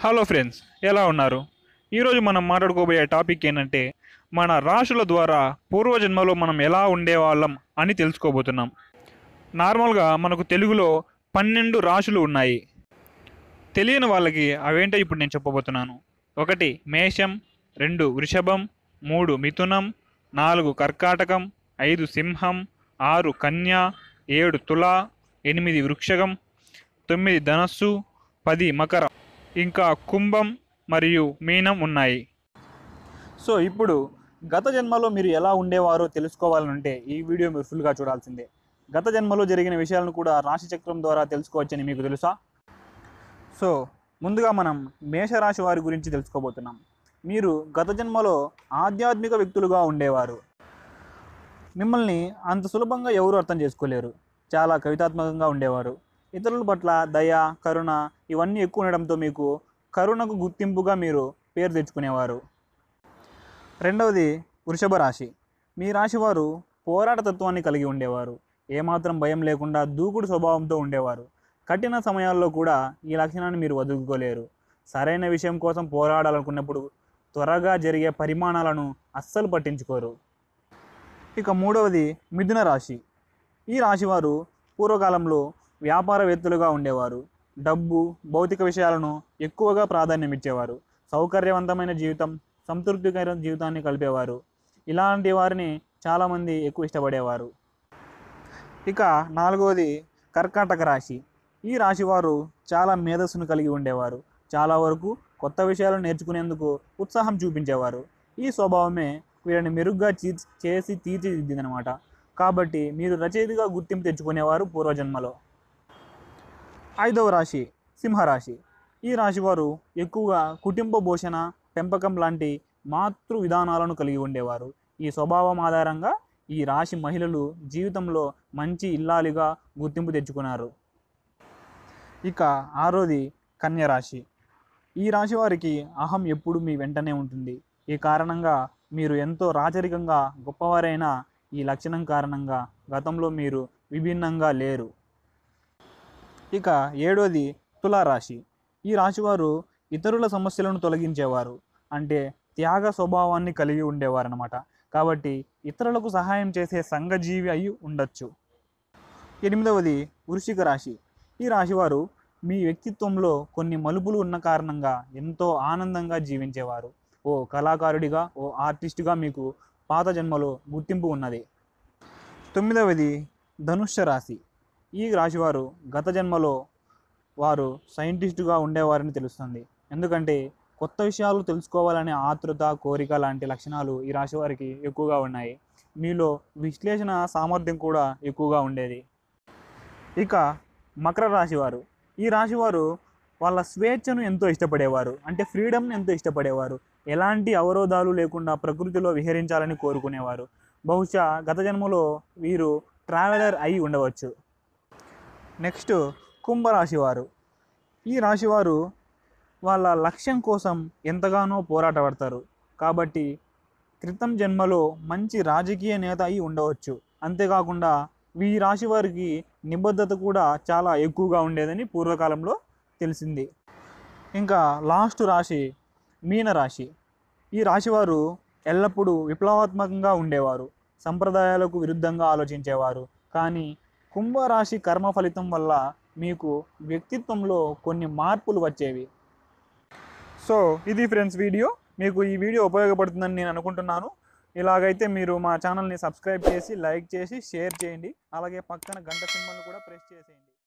hello friends ఎలా ఉన్నారు ఈరోజు మనం మాట్లాడుకోబోయే టాపిక్ ఏంటంటే మన రాశుల ద్వారా పూర్వజన్మలో మనం ఎలా ఉండేవాళ్ళం అని తెలుసుకోబోతున్నాం నార్మల్గా మనకు తెలుగులో పన్నెండు రాశులు ఉన్నాయి తెలియని వాళ్ళకి అవేంటో ఇప్పుడు నేను చెప్పబోతున్నాను ఒకటి మేషం రెండు వృషభం మూడు మిథునం నాలుగు కర్కాటకం ఐదు సింహం ఆరు కన్య ఏడు తుల ఎనిమిది వృక్షకం తొమ్మిది ధనస్సు పది మకరం ఇంకా కుంభం మరియు మీనం ఉన్నాయి సో ఇప్పుడు గత జన్మలో మీరు ఎలా ఉండేవారో తెలుసుకోవాలనుంటే ఈ వీడియో మీరు ఫుల్గా చూడాల్సిందే గత జన్మలో జరిగిన విషయాలను కూడా రాశి చక్రం ద్వారా తెలుసుకోవచ్చని మీకు తెలుసా సో ముందుగా మనం మేషరాశి వారి గురించి తెలుసుకోబోతున్నాం మీరు గత జన్మలో ఆధ్యాత్మిక వ్యక్తులుగా ఉండేవారు మిమ్మల్ని అంత సులభంగా ఎవరు అర్థం చేసుకోలేరు చాలా కవితాత్మకంగా ఉండేవారు ఇతరుల పట్ల దయ కరుణ ఇవన్నీ ఎక్కువ ఉండడంతో మీకు కరుణకు గుర్తింపుగా మీరు పేరు తెచ్చుకునేవారు రెండవది వృషభ రాశి మీ రాశి వారు పోరాట తత్వాన్ని కలిగి ఉండేవారు ఏమాత్రం భయం లేకుండా దూకుడు స్వభావంతో ఉండేవారు కఠిన సమయాల్లో కూడా ఈ లక్షణాన్ని మీరు వదులుకోలేరు సరైన విషయం కోసం పోరాడాలనుకున్నప్పుడు త్వరగా జరిగే పరిమాణాలను అస్సలు పట్టించుకోరు ఇక మూడవది మిథున రాశి ఈ రాశివారు పూర్వకాలంలో వ్యాపారవేత్తలుగా ఉండేవారు డబ్బు భౌతిక విషయాలను ఎక్కువగా ప్రాధాన్యం ఇచ్చేవారు సౌకర్యవంతమైన జీవితం సంతృప్తికర జీవితాన్ని కలిపేవారు ఇలాంటి వారిని చాలామంది ఎక్కువ ఇష్టపడేవారు ఇక నాలుగవది కర్కాటక రాశి ఈ రాశివారు చాలా మేధస్సును కలిగి ఉండేవారు చాలా వరకు కొత్త విషయాలు నేర్చుకునేందుకు ఉత్సాహం చూపించేవారు ఈ స్వభావమే వీరిని మెరుగ్గా చీ చేసి తీర్చిదిద్దిందనమాట కాబట్టి మీరు రచయితగా గుర్తింపు తెచ్చుకునేవారు పూర్వజన్మలో ఐదవ రాశి సింహరాశి ఈ రాశివారు ఎక్కువగా కుటుంబ పోషణ పెంపకం లాంటి మాతృ విధానాలను కలిగి ఉండేవారు ఈ స్వభావం ఆధారంగా ఈ రాశి మహిళలు జీవితంలో మంచి ఇల్లాలిగా గుర్తింపు తెచ్చుకున్నారు ఇక ఆరోది కన్య రాశి ఈ రాశి వారికి అహం ఎప్పుడు మీ వెంటనే ఉంటుంది ఈ కారణంగా మీరు ఎంతో రాచరికంగా గొప్పవారైన ఈ లక్షణం కారణంగా గతంలో మీరు విభిన్నంగా లేరు ఇక ఏడోది తులారాశి ఈ రాశివారు ఇతరుల సమస్యలను తొలగించేవారు అంటే త్యాగ స్వభావాన్ని కలిగి ఉండేవారు అనమాట కాబట్టి ఇతరులకు సహాయం చేసే సంఘజీవి అయి ఉండొచ్చు ఎనిమిదవది వృశ్చిక రాశి ఈ రాశివారు మీ వ్యక్తిత్వంలో కొన్ని మలుపులు ఉన్న కారణంగా ఎంతో ఆనందంగా జీవించేవారు ఓ కళాకారుడిగా ఓ ఆర్టిస్టుగా మీకు పాత జన్మలో గుర్తింపు ఉన్నది తొమ్మిదవది ధనుష్య రాశి ఈ రాశివారు గత జన్మలో వారు సైంటిస్టుగా ఉండేవారని తెలుస్తుంది ఎందుకంటే కొత్త విషయాలు తెలుసుకోవాలనే ఆతృత కోరిక లాంటి లక్షణాలు ఈ రాశి వారికి ఎక్కువగా ఉన్నాయి మీలో విశ్లేషణ సామర్థ్యం కూడా ఎక్కువగా ఉండేది ఇక మకర రాశి వారు ఈ రాశి వారు వాళ్ళ స్వేచ్ఛను ఎంతో ఇష్టపడేవారు అంటే ఫ్రీడమ్ని ఎంతో ఇష్టపడేవారు ఎలాంటి అవరోధాలు లేకుండా ప్రకృతిలో విహరించాలని కోరుకునేవారు బహుశా గత జన్మలో వీరు ట్రావెలర్ అయి ఉండవచ్చు నెక్స్ట్ కుంభరాశి వారు ఈ రాశివారు వాళ్ళ లక్ష్యం కోసం ఎంతగానో పోరాటపడతారు కాబట్టి క్రితం జన్మలో మంచి రాజకీయ నేత అయి ఉండవచ్చు అంతేకాకుండా ఈ రాశి వారికి నిబద్ధత కూడా చాలా ఎక్కువగా ఉండేదని పూర్వకాలంలో తెలిసింది ఇంకా లాస్ట్ రాశి మీనరాశి ఈ రాశివారు ఎల్లప్పుడూ విప్లవాత్మకంగా ఉండేవారు సంప్రదాయాలకు విరుద్ధంగా ఆలోచించేవారు కానీ కుంభరాశి కర్మ ఫలితం వల్ల మీకు వ్యక్తిత్వంలో కొన్ని మార్పులు వచ్చేవి సో ఇది ఫ్రెండ్స్ వీడియో మీకు ఈ వీడియో ఉపయోగపడుతుందని నేను అనుకుంటున్నాను ఇలాగైతే మీరు మా ఛానల్ని సబ్స్క్రైబ్ చేసి లైక్ చేసి షేర్ చేయండి అలాగే పక్కన గంట సింబల్ని కూడా ప్రెస్ చేసేయండి